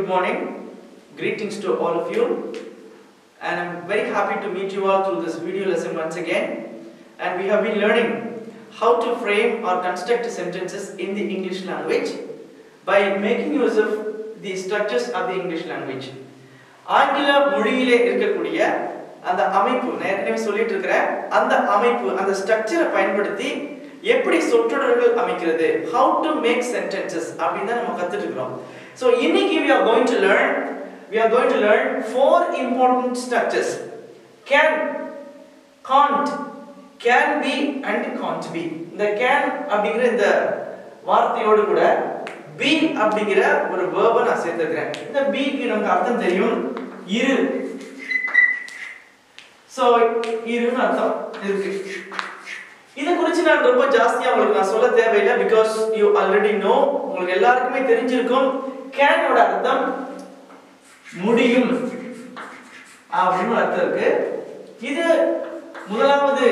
good morning. Greetings to all of you. And I'm very happy to meet you all through this video lesson once again. And we have been learning how to frame or construct sentences in the English language by making use of the structures of the English language. ஆங்கில மொழியிலே இருக்கக்கூடிய அந்த அமைப்பு நான் ஏற்கனவே சொல்லிட்டு இருக்கிறேன் அந்த அமைப்பு அந்த ஸ்ட்ரக்சரை பயன்படுத்தி எப்படி சொற்றொடர்கள் அமைக்கிறது ஹவு டு மேக் சென்டென்சஸ் அப்படின்னு தான் நம்ம கத்துட்டு இருக்கிறோம் ஸோ இன்னைக்கு we are going to learn we are going to learn four important structures can can't can be and can't be இந்த can அப்படிங்கிற இந்த வார்த்தையோடு கூட be அப்படிங்கிற ஒரு வேர்பை நான் சேர்த்துக்கிறேன் இந்த beக்கு நமக்கு அர்த்தம் தெரியும் இரு ஸோ இருன்னு அர்த்தம் இருக்கு இதை குறித்து நான் ரொம்ப ஜாஸ்தியாக உங்களுக்கு நான் சொல்ல தேவையில்லை பிகாஸ் யூ ஆல்ரெடி நோ உங்களுக்கு எல்லாருக்குமே தெரிஞ்சிருக்கும் கேனோட அர்த்தம் முடியும் அப்படின்னு ஒரு அர்த்தம் இருக்கு இது முதலாவது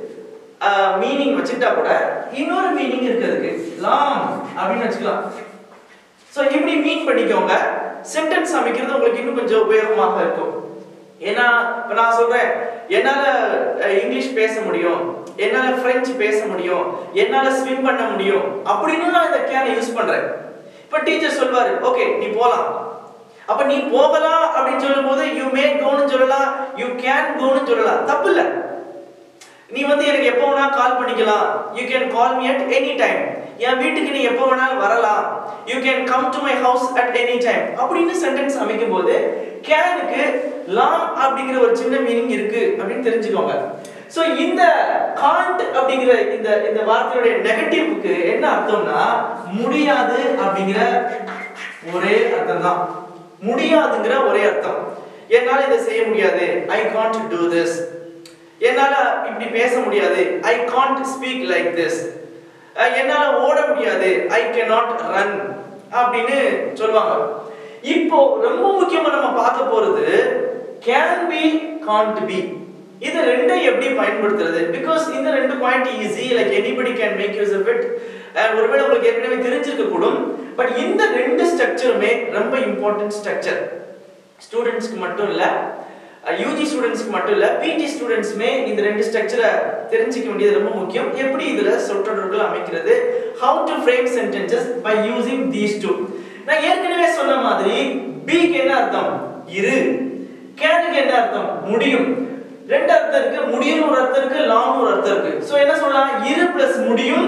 மீனிங் வச்சுட்டா கூட இன்னொரு மீனிங் இருக்கு அதுக்கு லாங் அப்படின்னு வச்சுக்கலாம் ஸோ இப்படி மீன் பண்ணிக்கோங்க சென்டென்ஸ் அமைக்கிறது உங்களுக்கு இன்னும் கொஞ்சம் உபயோகமாக இருக்கும் ஏன்னா இப்போ நான் சொல்றேன் என்னால அஹ், இங்கிலீஷ் பேச முடியும் என்னால பிரெஞ்சு பேச முடியும் என்னால ஸ்விம் பண்ண முடியும் அப்படின்னு நான் இந்த கேனை யூஸ் பண்றேன் இப்போ டீச்சர் சொல்வாரு ஓகே நீ போலாம் அப்ப நீ போகலாம் அப்படின்னு சொல்லும்போது யூ மே கோன்னு சொல்லலாம் யூ கேன் கோன்னு சொல்லலாம் தப்பு இல்லை நீ வந்து எனக்கு எப்போ வேணா கால் பண்ணிக்கலாம் you can call me at any time என் வீட்டுக்கு நீ எப்போ வேணாலும் வரலாம் you can come to my house at any time அப்படின்னு சென்டென்ஸ் அமைக்கும் போது கேனுக்கு லாம் அப்படிங்கிற ஒரு சின்ன மீனிங் இருக்கு அப்படின்னு தெரிஞ்சுக்கோங்க ஸோ இந்த காண்ட் அப்படிங்கிற இந்த இந்த வார்த்தையுடைய நெகட்டிவ்க்கு என்ன அர்த்தம்னா முடியாது அப்படிங்கிற ஒரே அர்த்தம் தான் முடியாதுங்கிற ஒரே அர்த்தம் என்னால இதை செய்ய முடியாது ஐ காண்ட் டூ திஸ் என்னால இப்படி பேச முடியாது I can't speak like this என்னால ஓட முடியாது ஐ கேனாட் ரன் அப்படின்னு சொல்லுவாங்க இப்போ ரொம்ப முக்கியமா நம்ம பார்க்க போறது கேன் பி காண்ட் பி இது ரெண்டும் எப்படி பயன்படுத்துறது பிகாஸ் இந்த ரெண்டு point easy like anybody can make use of it ஒருவேளை உங்களுக்கு ஏற்கனவே தெரிஞ்சிருக்க கூடும் பட் இந்த ரெண்டு ஸ்ட்ரக்சருமே ரொம்ப இம்பார்ட்டன்ட் ஸ்ட்ரக்சர் ஸ்டூடெண்ட்ஸ்க்கு மட்டும் இல்லை யூஜி ஸ்டூடெண்ட்ஸ்க்கு மட்டும் இல்லை பிஜி ஸ்டூடெண்ட்ஸுமே இந்த ரெண்டு ஸ்ட்ரக்சரை தெரிஞ்சிக்க வேண்டியது ரொம்ப முக்கியம் எப்படி இதில் சொற்றொடர்கள் அமைக்கிறது how to frame sentences by using these two நான் ஏற்கனவே சொன்ன மாதிரி பிக்கு என்ன அர்த்தம் இரு கேனுக்கு என்ன அர்த்தம் முடியும் ரெண்டு அர்த்தம் இருக்கு முடியும் ஒரு அர்த்தம் இருக்கு லாங் ஒரு அர்த்தம் இருக்கு சோ என்ன சொல்லலாம் இரு பிளஸ் முடியும்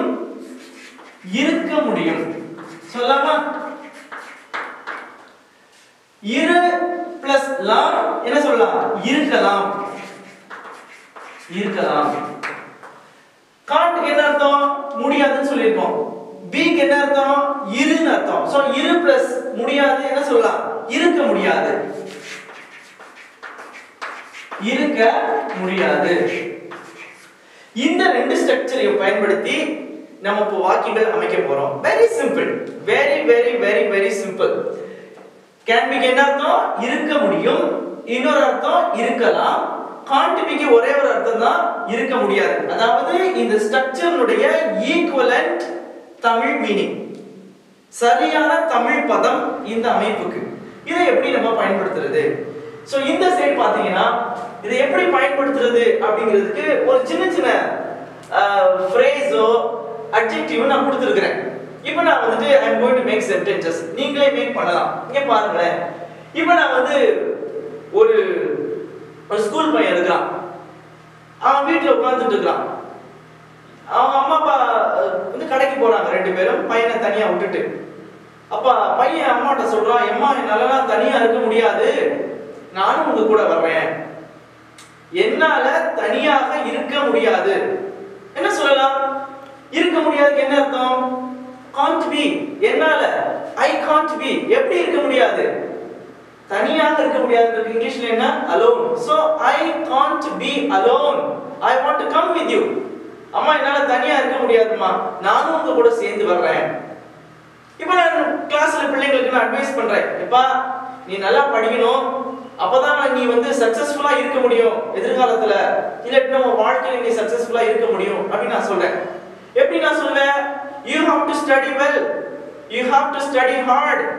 இருக்க முடியும் சொல்லலாமா இரு பிளஸ் லாம் என்ன சொல்லலாம் இருக்கலாம் இருக்கலாம் காண்ட்க்கு என்ன அர்த்தம் முடியாதுன்னு சொல்லியிருக்கோம் பிக்கு என்ன அர்த்தம் இருன்னு அர்த்தம் சோ இரு பிளஸ் முடியாது என்ன சொல்லலாம் இருக்க முடியாது இருக்க முடியாது இந்த ரெண்டு ஸ்ட்ரக்சரையும் பயன்படுத்தி நம்ம இப்போ வாக்கியங்கள் அமைக்க போறோம் very simple very very very very simple can பிக்கு என்ன அர்த்தம் இருக்க முடியும் இன்னொரு அர்த்தம் இருக்கலாம் கான்டிபிக்கு ஒரே ஒரு அர்த்தம் தான் இருக்க முடியாது அதாவது இந்த ஸ்ட்ரக்சருடைய ஈக்குவலண்ட் தமிழ் மீனிங் சரியான தமிழ் பதம் இந்த அமைப்புக்கு இதை எப்படி நம்ம பயன்படுத்துறது சோ இந்த சைடு பாத்தீங்கன்னா இதை எப்படி பயன்படுத்துறது அப்படிங்கிறதுக்கு ஒரு சின்ன சின்ன ஃப்ரேஸோ அட்ஜெக்டிவ் நான் கொடுத்துருக்கிறேன் இப்போ நான் வந்துட்டு I am going to make sentences நீங்களே மேக் பண்ணலாம் இங்க பாருங்களேன் இப்போ நான் வந்து ஒரு ஒரு ஸ்கூல் பையன் இருக்கிறான் அவன் வீட்டில் உட்காந்துட்டு இருக்கிறான் அவங்க அம்மா அப்பா அஹ், வந்து கடைக்கு போறாங்க ரெண்டு பேரும் பையனை தனியா விட்டுட்டு அப்பா பையன் அம்மாட்ட சொல்றான் அம்மா என்னாலலாம் தனியா இருக்க முடியாது நானும் உங்க கூட வர்றேன் என்னால தனியாக இருக்க முடியாது என்ன சொல்லலாம் இருக்க முடியாதுக்கு என்ன அர்த்தம் காண்ட் பி என்னால ஐ காண்ட் பி எப்படி இருக்க முடியாது தனியாக இருக்க முடியாது இங்கிலீஷ்ல என்ன alone so I can't be alone I want to come with you அம்மா என்னால தனியா இருக்க முடியாதும்மா நானும் உங்க கூட சேர்ந்து வர்றேன் இப்போ நான் கிளாஸ்ல பிள்ளைங்களுக்கு நான் அட்வைஸ் பண்றேன் எப்பா நீ நல்லா படிக்கணும் அப்பதான் நீ வந்து சக்சஸ்ஃபுல்லா இருக்க முடியும் எதிர்காலத்துல இல்லாட்டி உன் வாழ்க்கையில நீ சக்சஸ்ஃபுல்லா இருக்க முடியும் அப்படின்னு நான் சொல்றேன் எப்படி நான் சொல்லுவேன் you have to study well you have to study hard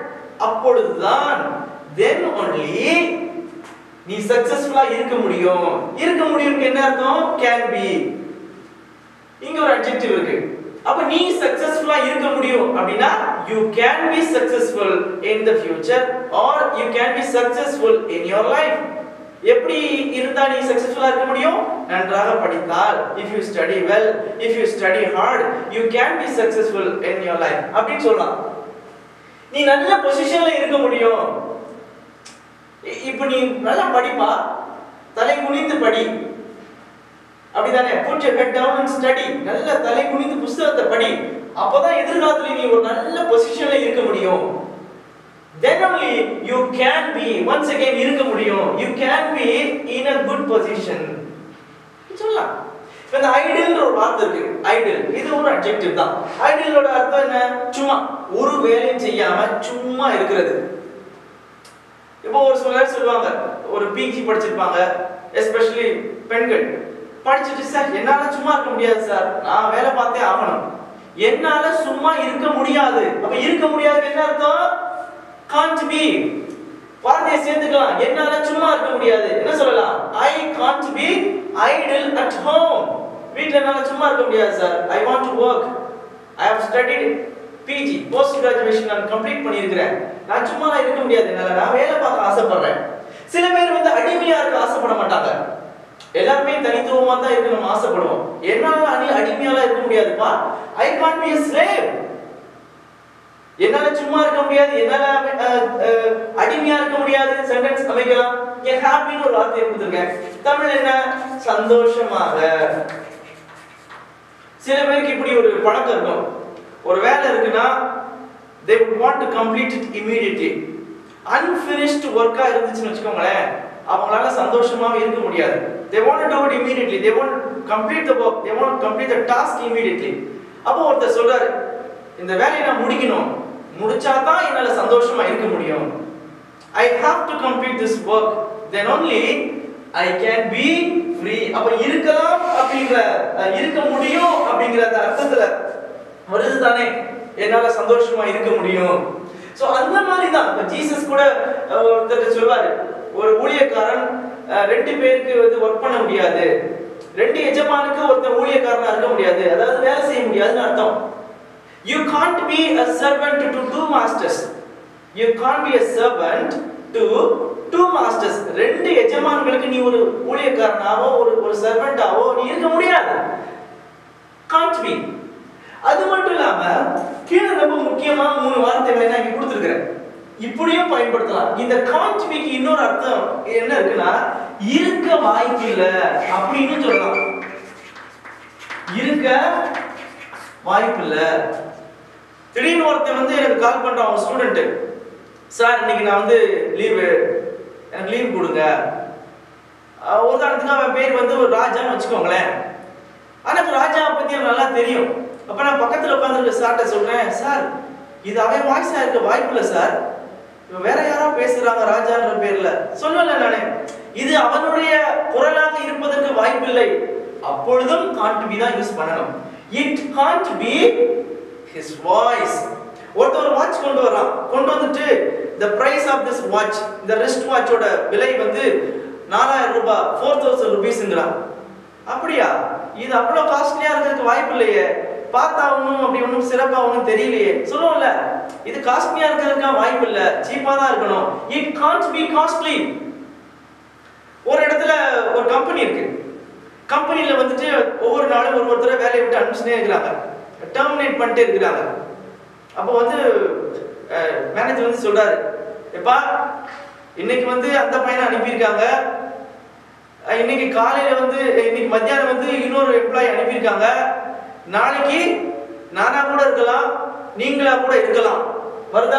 அப்பொழுதுதான் தென் ஒன்லி நீ சக்சஸ்ஃபுல்லா இருக்க முடியும் இருக்க முடியும்க்கு என்ன அர்த்தம் கேன் பி இங்க ஒரு அட்ஜெக்டிவ் இருக்கு அப்ப நீ சக்சஸ்ஃபுல்லா இருக்க முடியும் அப்படின்னா you can be successful in the future or you can be successful in your life எப்படி இருந்தா நீ சக்சஸ்ஃபுல்லா இருக்க முடியும் நன்றாக படித்தால் if you study well if you study hard you can be successful in your life அப்படின்னு சொல்லலாம் நீ நல்ல பொசிஷன்ல இருக்க முடியும் இ- இப்ப நீ நல்லா படிப்பா தலை குனிந்து படி அப்படிதானே put your head down and study நல்ல தலை குனிந்து புஸ்தகத்தை படி அப்பதான் எதிர்காலத்துல நீ ஒரு நல்ல பொசிஷன்ல இருக்க முடியும் then only you can be once again இருக்க முடியும் you can be in a good position சொல்லலாம் இப்ப இந்த ஐடியல்ன்ற ஒரு வார்த்தை இருக்கு ஐடியல் இது ஒரு அட்ஜெக்டிவ் தான் ஐடியலோட அர்த்தம் என்ன சும்மா ஒரு வேலையும் செய்யாம சும்மா இருக்கிறது இப்போ ஒரு சிலர் சொல்லுவாங்க ஒரு பிஜி படிச்சிருப்பாங்க எஸ்பெஷலி பெண்கள் படிச்சுட்டு சார் என்னால சும்மா இருக்க முடியாது சார் நான் வேலை பார்த்தே ஆகணும் என்னால சும்மா இருக்க முடியாது அப்ப இருக்க முடியாது என்ன அர்த்தம் காண்ட் பி வார்த்தையை சேர்த்துக்கலாம் என்னால சும்மா இருக்க முடியாது என்ன சொல்லலாம் I can't be idle at home வீட்ல என்னால சும்மா இருக்க முடியாது sir I want to work I have studied PG post graduation நான் கம்ப்ளீட் பண்ணியிருக்கிறேன் நான் சும்மா இருக்க முடியாது என்னால நான் வேலை பார்க்க ஆசைப்படுறேன் சில பேர் வந்து அடிமையா இருக்க ஆசைப்பட மாட்டாங்க எல்லாருமே தனித்துவமா தான் இருக்க நம்ம ஆசைப்படுவோம் என்னால அடி அடிமையாலாம் இருக்க முடியாதுப்பா I can't be a slave என்னால சும்மா இருக்க முடியாது என்னால அஹ், அஹ், அடிமையா இருக்க முடியாது சென்டென்ஸ் அமைக்கலாம் என் ஹாப்பின்னு ஒரு வார்த்தையை கொடுத்துருக்கேன் தமிழ் என்ன சந்தோஷமாக சில பேருக்கு இப்படி ஒரு பழக்கம் இருக்கும் ஒரு வேலை இருக்குன்னா they would want to complete it immediately unfinished ஒர்க்கா இருந்துச்சுன்னு வச்சுக்கோங்களேன் அவங்களால சந்தோஷமாவே இருக்க முடியாது they want to do it immediately they want to complete the work they want to complete the task immediately அப்போ ஒருத்தர் சொல்றாரு இந்த வேலையை நான் முடிக்கணும் முடிச்சா தான் என்னால சந்தோஷமா இருக்க முடியும் I have to complete this work then only I can be free அப்ப இருக்கலாம் அப்படிங்கிற அஹ், இருக்க முடியும் அப்படிங்கிற அந்த அர்த்தத்துல வருது தானே என்னால சந்தோஷமா இருக்க முடியும் சோ அந்த மாதிரி தான் இப்ப ஜீசஸ் கூட அஹ், ஒருத்தர் சொல்வாரு ஒரு ஊழியக்காரன் அஹ், ரெண்டு பேருக்கு வந்து ஒர்க் பண்ண முடியாது ரெண்டு எஜமானுக்கு ஒருத்தர் ஊழியக்காரனா இருக்க முடியாது அதாவது வேலை செய்ய முடியாதுன்னு அர்த்தம் You can't be a servant to two masters. You can't be a servant to two masters. ரெண்டு எஜமான்களுக்கு நீ ஒரு ஊழியக்காரனாவோ ஒரு ஒரு சர்வெண்டாவோ நீ இருக்க முடியாது can't be அது மட்டும் இல்லாம கீழே ரொம்ப முக்கியமா மூணு வார்த்தைகளை நான் இங்க கொடுத்துருக்கிறேன் இப்படியும் பயன்படுத்தலாம் இந்த can't be க்கு இன்னொரு அர்த்தம் என்ன இருக்குன்னா இருக்க வாய்ப்பில்லை அப்படின்னு சொல்லலாம் இருக்க வாய்ப்பில்லை திடீர்னு ஒருத்தன் வந்து எனக்கு கால் பண்றான் அவன் ஸ்டூடெண்ட் சார் இன்னைக்கு நான் வந்து லீவு எனக்கு லீவ் கொடுங்க அஹ் ஒரு உதாரணத்துக்கு அவன் பேர் வந்து ஒரு ராஜான்னு வச்சுக்கோங்களேன் ஆனா எனக்கு ராஜாவை பத்தி எனக்கு நல்லா தெரியும் அப்ப நான் பக்கத்துல உட்காந்துருக்க சார்ட்ட சொல்றேன் சார் இது அவன் வாய்ஸா இருக்க வாய்ப்பு இல்லை சார் இவன் வேற யாரோ பேசுறாங்க ராஜான்ற பேர்ல சொல்லல நானே இது அவனுடைய குரலாக இருப்பதற்கு வாய்ப்பில்லை அப்பொழுதும் காண்ட் பி தான் யூஸ் பண்ணணும் it can't be his voice ஒருத்தர் ஒரு வாட்ச் கொண்டு வரான் கொண்டு வந்துட்டு the price of this watch இந்த ரிஸ்ட் வாட்சோட விலை வந்து நாலாயிரம் ரூபாய் ஃபோர் தௌசண்ட் ருபீஸ்ங்கிறான் அப்படியா இது அவ்வளோ காஸ்ட்லியா இருக்கிறதுக்கு வாய்ப்பு இல்லையே பார்த்தா ஒன்றும் அப்படி ஒன்றும் சிறப்பா ஒன்றும் தெரியலையே சொல்லுவோம்ல இது காஸ்ட்லியா இருக்கிறதுக்கு வாய்ப்பு இல்லை சீப்பா தான் இருக்கணும் இட் கான்ட் பி காஸ்ட்லி ஒரு இடத்துல ஒரு கம்பெனி இருக்கு கம்பெனில வந்துட்டு ஒவ்வொரு நாளும் ஒரு ஒருத்தரை வேலையை விட்டு அனுப்பிச்சுட்டே இருக்கிறாங்க டெர்மினேட் பண்ணிட்டே இருக்கிறாங்க அப்போ வந்து மேனேஜர் வந்து சொல்றாரு எப்பா இன்னைக்கு வந்து அந்த பையனை அனுப்பியிருக்காங்க அஹ் இன்னைக்கு காலையில வந்து இன்னைக்கு மத்தியானம் வந்து இன்னொரு எம்ப்ளாயி அனுப்பியிருக்காங்க நாளைக்கு நானா கூட இருக்கலாம் நீங்களா கூட இருக்கலாம் வருதா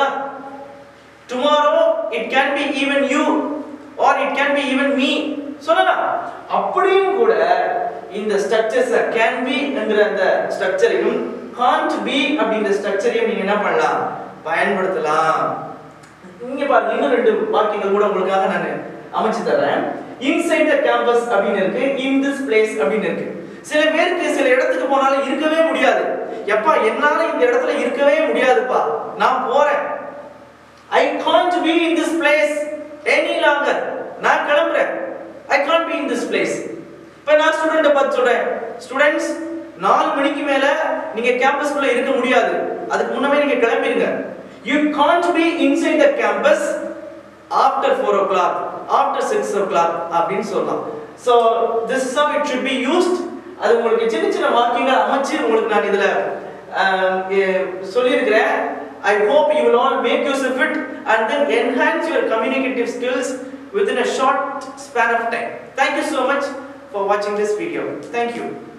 tomorrow it can be even you or it can be even me சொல்லலாம் அப்படியும் கூட இந்த ஸ்ட்ரக்சர்ஸ் கேன் பி என்கிற அந்த ஸ்ட்ரக்சரையும் காண்ட் பி அப்படிங்கிற ஸ்ட்ரக்சரையும் நீங்க என்ன பண்ணலாம் பயன்படுத்தலாம் இங்க பாருங்க இன்னும் ரெண்டு வாக்கியங்கள் கூட உங்களுக்காக நான் அமைச்சு தரேன் இன்சைட் த கேம்பஸ் அப்படின்னு இருக்கு இன் திஸ் பிளேஸ் அப்படின்னு இருக்கு சில பேருக்கு சில இடத்துக்கு போனாலும் இருக்கவே முடியாது எப்பா என்னால இந்த இடத்துல இருக்கவே முடியாதுப்பா நான் போறேன் I can't be in this place any longer நான் கிளம்புறேன் I can't be in this place இப்போ நான் ஸ்டூடெண்ட்டை பார்த்து சொல்றேன் ஸ்டூடெண்ட்ஸ் நாலு மணிக்கு மேல நீங்க கேம்பஸ்குள்ள இருக்க முடியாது அதுக்கு முன்னமே நீங்க கிளம்பிடுங்க you can't be inside the campus after four o'clock after six o'clock அப்படின்னு சொல்லலாம் so this is it should be used அது உங்களுக்கு சின்ன சின்ன வாக்கியங்கள் அமைச்சு உங்களுக்கு நான் இதுல ஆஹ், எ- சொல்லியிருக்கிறேன் I hope you will all make use of it and then enhance your communicative skills within a short span of time. Thank you so much for watching this video. Thank you.